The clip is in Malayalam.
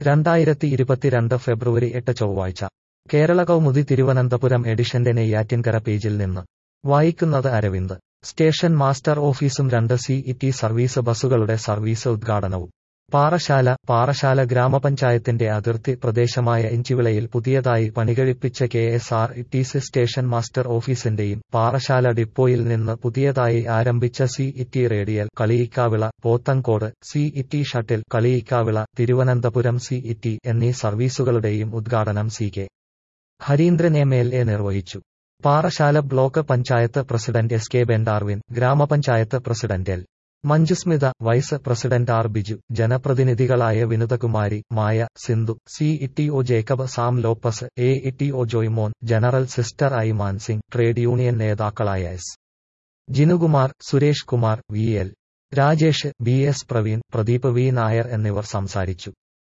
രണ്ടായിരത്തി ഇരുപത്തിരണ്ട് ഫെബ്രുവരി എട്ട് ചൊവ്വാഴ്ച കേരള കൗമുദി തിരുവനന്തപുരം എഡിഷന്റെ നെയ്യാറ്റിൻകര പേജിൽ നിന്ന് വായിക്കുന്നത് അരവിന്ദ് സ്റ്റേഷൻ മാസ്റ്റർ ഓഫീസും രണ്ട് സി ഇ സർവീസ് ബസ്സുകളുടെ സർവീസ് ഉദ്ഘാടനവും പാറശാല പാറശാല ഗ്രാമപഞ്ചായത്തിന്റെ അതിർത്തി പ്രദേശമായ ഇഞ്ചിവിളയിൽ പുതിയതായി പണികഴിപ്പിച്ച K S R T C station master ഓഫീസിന്റെയും പാറശാല ഡിപ്പോയിൽ നിന്ന് പുതിയതായി ആരംഭിച്ച C E radial Kaliyikkavila Pothencode C E shuttle Kaliyikkavila Thiruvananthapuram C E എന്നീ സർവീസുകളുടെയും ഉദ്ഘാടനം C K Harindran M L A നിർവഹിച്ചു Parassala block panchayat president S K Bendarwin ഗ്രാമപഞ്ചായത്ത് president L Manjusmitha vice president R Biju ജനപ്രതിനിധികളായ വിനുതകുമാരി മായ Sindhu C E O Jacob Sam Lopez A E O Joymon general sister I Mansingh trade union നേതാക്കളായ S Jinukumar Suresh Kumar V L Rajesh B S Praveen Pradeep V Nair എന്നിവർ സംസാരിച്ചു